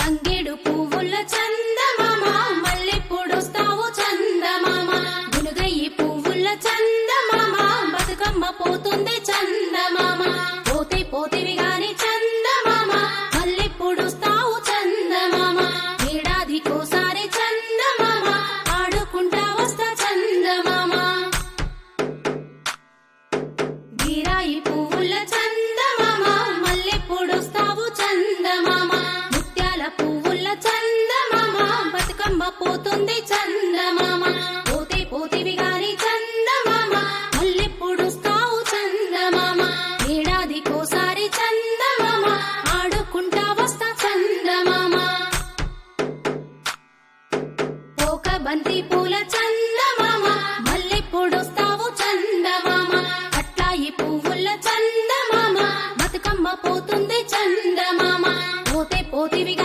తంగేడు పువ్వుల చందమామ మల్లెప్పుడొస్తావు చందమామ గునుగయ్యి పువ్వుల చందమామ బతుకమ్మ పోతుంది చందమామ పోతే పోతివి గాని చందమామ మల్లెప్పుడొస్తావు చందమామ ఏడాదికోసారి చందమామ ఆడుకుంటా వస్తా చందమామ బీరాయి పువ్వుల చందమామ మల్లెప్పుడొస్తావు చందమామ ముత్యాల పువ్వుల చందమామ బతుకమ్మ పోతుంది చందమామ పోతే పోతివి గాని చందమామ మల్లెప్పుడొస్తావు చందమామ ఏడాదికోసారి చందమామ ఆడుకుంటా వస్తా చందమామ పోక బంతి పూల చందమామ మల్లెప్పుడొస్తావు చందమామ అట్లాయి పువ్వుల చందమామ బతుకమ్మ పోతుంది చందమామ పోతే పోతివి